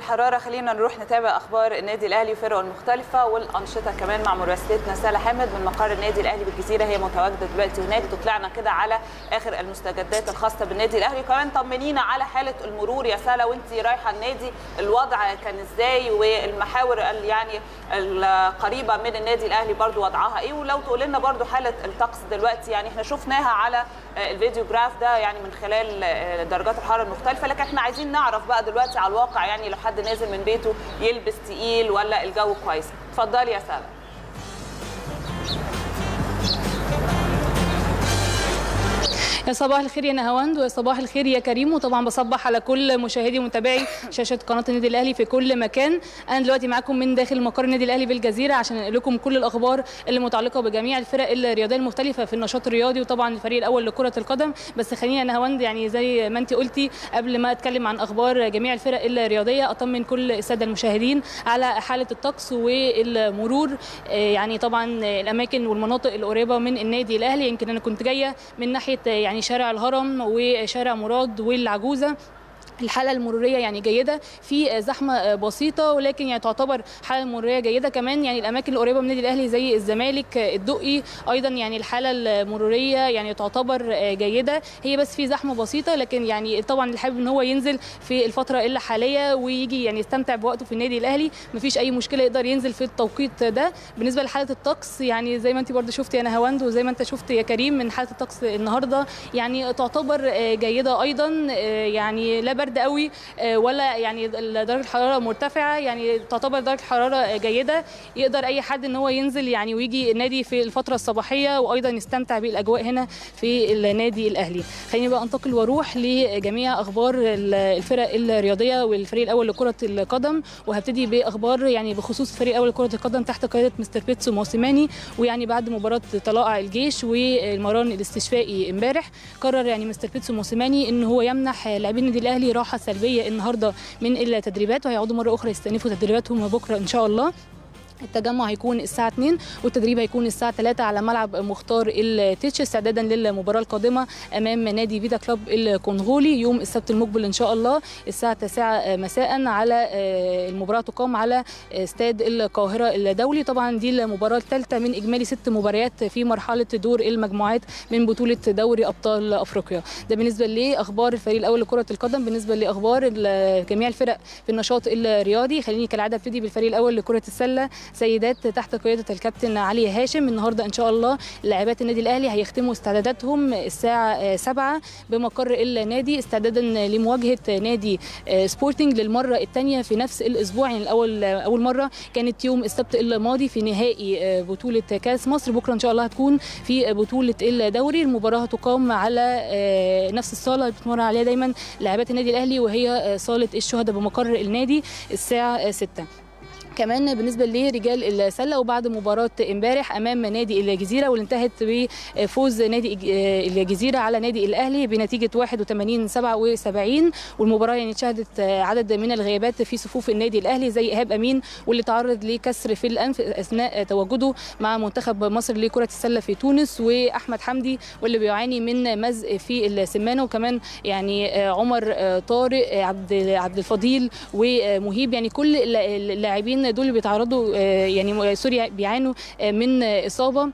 الحراره خلينا نروح نتابع اخبار النادي الاهلي وفرقه المختلفه والانشطه كمان مع مراسلتنا ساله حامد من مقر النادي الاهلي بالجزيره هي متواجده دلوقتي هناك تطلعنا كده على اخر المستجدات الخاصه بالنادي الاهلي وكمان طمنينا على حاله المرور يا ساله وانت رايحه النادي الوضع كان ازاي والمحاور يعني القريبه من النادي الاهلي برضو وضعها ايه ولو تقول لنا برضو حاله الطقس دلوقتي يعني احنا شفناها على الفيديو جراف ده يعني من خلال درجات الحراره المختلفه لكن احنا عايزين نعرف بقى دلوقتي على الواقع يعني لو حد نازل من بيته يلبس تقيل ولا الجو كويس اتفضلي يا ساره يا صباح الخير يا نهاوند ويا صباح الخير يا كريم وطبعا بصبح على كل مشاهدي ومتابعي شاشه قناه النادي الاهلي في كل مكان انا دلوقتي معاكم من داخل مقر النادي الاهلي بالجزيره عشان انقل لكم كل الاخبار اللي متعلقه بجميع الفرق الرياضيه المختلفه في النشاط الرياضي وطبعا الفريق الاول لكره القدم بس خلينا يا نهاوند يعني زي ما انت قلتي قبل ما اتكلم عن اخبار جميع الفرق الرياضيه اطمن كل الساده المشاهدين على حاله الطقس والمرور يعني طبعا الاماكن والمناطق القريبه من النادي الاهلي يمكن انا كنت جايه من ناحيه يعني شارع الهرم وشارع مراد والعجوزه الحاله المروريه يعني جيده في زحمه بسيطه ولكن يعني تعتبر حاله مروريه جيده كمان يعني الاماكن القريبه من النادي الاهلي زي الزمالك الدقي ايضا يعني الحاله المروريه يعني تعتبر جيده هي بس في زحمه بسيطه لكن يعني طبعا اللي حابب ان هو ينزل في الفتره الحاليه ويجي يعني يستمتع بوقته في النادي الاهلي مفيش اي مشكله يقدر ينزل في التوقيت ده بالنسبه لحاله الطقس يعني زي ما انت برده شفتي يا نهاوند وزي ما انت شفت يا كريم من حاله الطقس النهارده يعني تعتبر جيده ايضا يعني لا برد قوي ولا يعني درجه الحراره مرتفعه يعني تعتبر درجه الحراره جيده يقدر اي حد ان هو ينزل يعني ويجي النادي في الفتره الصباحيه وايضا يستمتع بالاجواء هنا في النادي الاهلي خليني بقى انتقل واروح لجميع اخبار الفرق الرياضيه والفريق الاول لكره القدم وهبتدي باخبار يعني بخصوص الفريق الاول لكره القدم تحت قياده مستر بيتسو موسيماني ويعني بعد مباراه طلائع الجيش والمران الاستشفائي امبارح قرر يعني مستر بيتسو موسيماني ان هو يمنح لاعبين النادي الاهلي راحه سلبيه النهارده من التدريبات وهيعودوا مره اخرى يستأنفوا تدريباتهم بكره ان شاء الله التجمع هيكون الساعة 2 والتدريب هيكون الساعة 3 على ملعب مختار التتش استعدادا للمباراة القادمة أمام نادي فيتا كلوب الكونغولي يوم السبت المقبل إن شاء الله الساعة 9 مساء على المباراة تقام على استاد القاهرة الدولي طبعا دي المباراة الثالثة من إجمالي ست مباريات في مرحلة دور المجموعات من بطولة دوري أبطال أفريقيا ده بالنسبة لأخبار الفريق الأول لكرة القدم بالنسبة لأخبار جميع الفرق في النشاط الرياضي خليني كالعادة ابتدي بالفريق الأول لكرة السلة سيدات تحت قياده الكابتن علي هاشم النهارده ان شاء الله لاعبات النادي الاهلي هيختموا استعداداتهم الساعه 7 بمقر النادي استعدادا لمواجهه نادي سبورتنج للمره الثانيه في نفس الاسبوع يعني الاول اول مره كانت يوم السبت الماضي في نهائي بطوله كاس مصر بكره ان شاء الله هتكون في بطوله الدوري المباراه هتقام على نفس الصاله اللي بتمر عليها دايما لاعبات النادي الاهلي وهي صاله الشهداء بمقر النادي الساعه 6 كمان بالنسبه لرجال السله وبعد مباراه امبارح امام نادي الجزيره واللي انتهت بفوز نادي الجزيره على نادي الاهلي بنتيجه 81 77 والمباراه يعني شهدت عدد من الغيابات في صفوف النادي الاهلي زي ايهاب امين واللي تعرض لكسر في الانف اثناء تواجده مع منتخب مصر لكره السله في تونس واحمد حمدي واللي بيعاني من مزق في السمانه وكمان يعني عمر طارق عبد عبد الفضيل ومهيب يعني كل اللاعبين دول اللي بيتعرضوا يعني سوريا بيعانوا من اصابه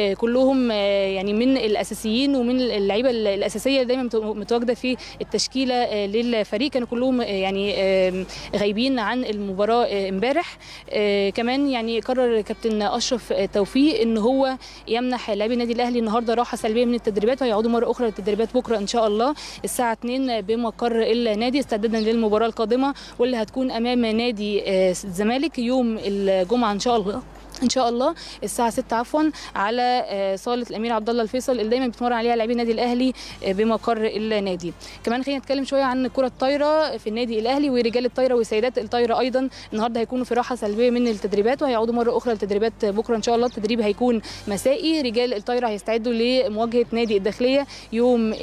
كلهم يعني من الاساسيين ومن اللعيبه الاساسيه دايما متواجده في التشكيله للفريق كانوا كلهم يعني غايبين عن المباراه امبارح كمان يعني قرر كابتن اشرف توفيق ان هو يمنح لاعبي النادي الاهلي النهارده راحه سلبيه من التدريبات وهيعودوا مره اخرى للتدريبات بكره ان شاء الله الساعه 2 بمقر النادي استعدادا للمباراه القادمه واللي هتكون امام نادي الزمالك يوم الجمعه ان شاء الله ان شاء الله الساعه 6 عفوا على صاله الامير عبد الله الفيصل اللي دايما بيتمرن عليها لاعبي النادي الاهلي بمقر النادي كمان خلينا نتكلم شويه عن كره الطايره في النادي الاهلي ورجال الطايره وسيدات الطايره ايضا النهارده هيكونوا في راحه سلبيه من التدريبات وهيعودوا مره اخرى للتدريبات بكره ان شاء الله التدريب هيكون مسائي رجال الطايره هيستعدوا لمواجهه نادي الداخليه يوم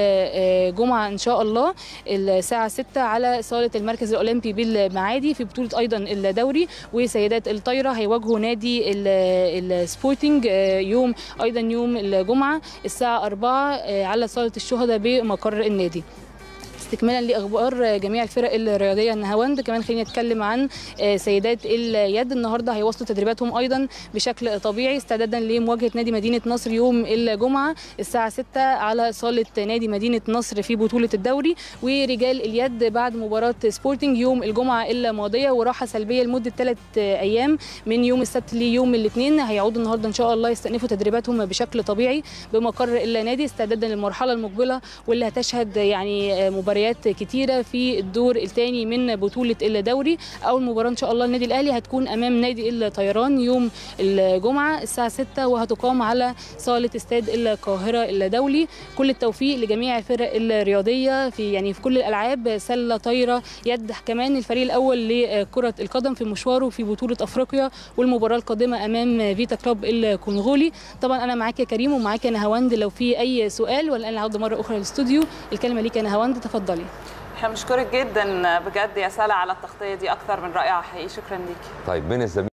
الجمعه ان شاء الله الساعه 6 على صاله المركز الاولمبي بالمعادي في بطوله ايضا الدوري وسيدات الطايره هيواجهوا نادي السبورتنج يوم ايضا يوم الجمعه الساعه 4 على صاله الشهداء بمقر النادي استكمالا لاخبار جميع الفرق الرياضيه النهاوند كمان خلينا نتكلم عن سيدات اليد النهارده هيواصلوا تدريباتهم ايضا بشكل طبيعي استعدادا لمواجهه نادي مدينه نصر يوم الجمعه الساعه 6 على صاله نادي مدينه نصر في بطوله الدوري ورجال اليد بعد مباراه سبورتنج يوم الجمعه الماضيه وراحه سلبيه لمده ثلاث ايام من يوم السبت ليوم الاثنين هيعودوا النهارده ان شاء الله يستأنفوا تدريباتهم بشكل طبيعي بمقر النادي استعدادا للمرحله المقبله واللي هتشهد يعني مباريات كتيره في الدور الثاني من بطوله الدوري اول مباراه ان شاء الله النادي الاهلي هتكون امام نادي الطيران يوم الجمعه الساعه 6 وهتقام على صاله استاد القاهره الدولي كل التوفيق لجميع الفرق الرياضيه في يعني في كل الالعاب سله طايره يد كمان الفريق الاول لكره القدم في مشواره في بطوله افريقيا والمباراه القادمه امام فيتا كلوب الكونغولي طبعا انا معاك يا كريم ومعاك يا نهاوند لو في اي سؤال ولا انا عوده مره اخرى للاستوديو الكلمه ليك يا نهاوند تفضلي احنا بنشكرك جدا بجد يا سلا على التغطيه دي اكثر من رائعه حقيقي شكرا ليكي طيب من الزميل